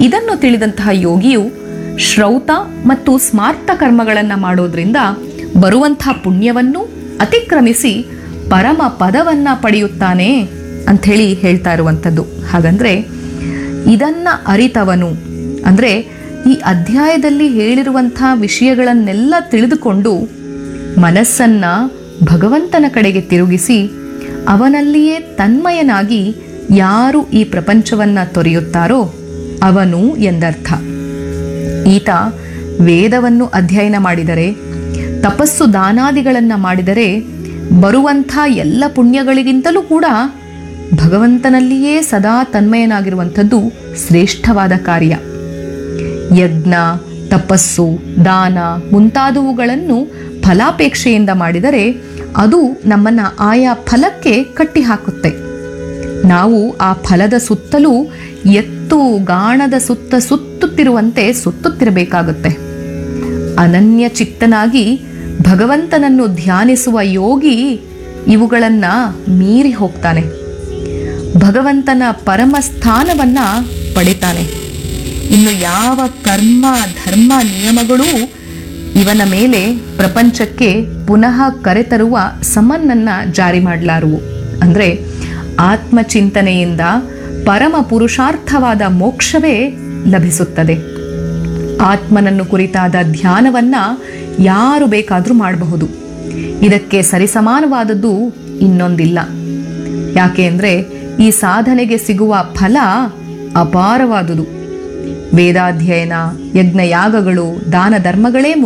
ಇದನ್ನು ತಿಳಿದಂತಹ ಯೋಗಿಯು ಶ್ರೌತ ಮತ್ತು ಸ್ಮಾರ್ತ ಕರ್ಮಗಳನ್ನು ಮಾಡೋದ್ರಿಂದ ಬರುವಂತಹ ಪುಣ್ಯವನ್ನು ಅತಿಕ್ರಮಿಸಿ ಪರಮ ಪದವನ್ನ ಪಡೆಯುತ್ತಾನೆ ಅಂಥೇಳಿ ಹೇಳ್ತಾ ಇರುವಂಥದ್ದು ಹಾಗಂದ್ರೆ ಇದನ್ನ ಅರಿತವನು ಅಂದ್ರೆ ಈ ಅಧ್ಯಾಯದಲ್ಲಿ ಹೇಳಿರುವಂಥ ವಿಷಯಗಳನ್ನೆಲ್ಲ ತಿಳಿದುಕೊಂಡು ಮನಸ್ಸನ್ನ ಭಗವಂತನ ಕಡೆಗೆ ತಿರುಗಿಸಿ ಅವನಲ್ಲಿಯೇ ತನ್ಮಯನಾಗಿ ಯಾರು ಈ ಪ್ರಪಂಚವನ್ನ ತೊರೆಯುತ್ತಾರೋ ಅವನು ಎಂದರ್ಥ ಈತ ವೇದವನ್ನು ಅಧ್ಯಯನ ಮಾಡಿದರೆ ತಪಸ್ಸು ದಾನಾದಿಗಳನ್ನು ಮಾಡಿದರೆ ಬರುವಂಥ ಎಲ್ಲ ಪುಣ್ಯಗಳಿಗಿಂತಲೂ ಕೂಡ ಭಗವಂತನಲ್ಲಿಯೇ ಸದಾ ತನ್ಮಯನಾಗಿರುವಂಥದ್ದು ಶ್ರೇಷ್ಠವಾದ ಕಾರ್ಯ ಯಜ್ಞ ತಪಸ್ಸು ದಾನ ಮುಂತಾದವುಗಳನ್ನು ಫಲಾಪೇಕ್ಷೆಯಿಂದ ಮಾಡಿದರೆ ಅದು ನಮ್ಮನ್ನ ಆಯಾ ಫಲಕ್ಕೆ ಕಟ್ಟಿಹಾಕುತ್ತೆ ನಾವು ಆ ಫಲದ ಸುತ್ತಲೂ ಎತ್ತು ಗಾಣದ ಸುತ್ತ ಸುತ್ತುತ್ತಿರುವಂತೆ ಸುತ್ತುತ್ತಿರಬೇಕಾಗುತ್ತೆ ಅನನ್ಯ ಚಿತ್ತನಾಗಿ ಭಗವಂತನನ್ನು ಧ್ಯಾನಿಸುವ ಯೋಗಿ ಇವುಗಳನ್ನ ಮೀರಿ ಹೋಗ್ತಾನೆ ಭಗವಂತನ ಪರಮ ಸ್ಥಾನವನ್ನ ಪಡಿತಾನೆ ಇನ್ನು ಯಾವ ಕರ್ಮ ಧರ್ಮ ನಿಯಮಗಳೂ ಇವನ ಮೇಲೆ ಪ್ರಪಂಚಕ್ಕೆ ಪುನಃ ಕರೆತರುವ ಸಮನ್ನನ್ನ ಜಾರಿ ಮಾಡಲಾರುವು ಅಂದ್ರೆ ಆತ್ಮಚಿಂತನೆಯಿಂದ ಪರಮ ಪುರುಷಾರ್ಥವಾದ ಮೋಕ್ಷವೇ ಲಭಿಸುತ್ತದೆ ಆತ್ಮನನ್ನು ಕುರಿತಾದ ಧ್ಯಾನವನ್ನ ಯಾರು ಬೇಕಾದರೂ ಮಾಡಬಹುದು ಇದಕ್ಕೆ ಸರಿಸಮಾನವಾದದ್ದು ಇನ್ನೊಂದಿಲ್ಲ ಯಾಕೆ ಅಂದರೆ ಈ ಸಾಧನೆಗೆ ಸಿಗುವ ಫಲ ಅಪಾರವಾದುದು ವೇದಾಧ್ಯಯನ ಯಜ್ಞಯಾಗಗಳು ದಾನ ಧರ್ಮಗಳೇ